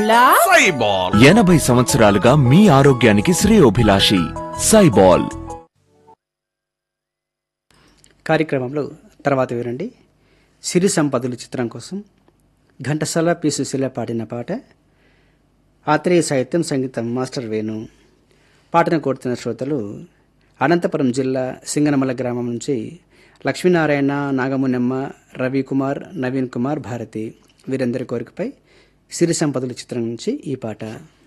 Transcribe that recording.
బొల్లా సైబాల్ ఎనభై సంవత్సరాలుగా మీ ఆరోగ్యానికి శ్రేయోభిలాషి సైబాల్ కార్యక్రమంలో తర్వాత వినండి సిరి సంపదలు చిత్రం కోసం ఘంటసాల పి సుశీల పాడిన పాట ఆత్రేయ సాహిత్యం సంగీతం మాస్టర్ వేణు పాటను కోరుతున్న శ్రోతలు అనంతపురం జిల్లా సింగనమల గ్రామం నుంచి లక్ష్మీనారాయణ నాగమునమ్మ రవికుమార్ నవీన్ కుమార్ భారతి వీరందరి కోరికపై సిరి సంపదలు చిత్రం నుంచి ఈ పాట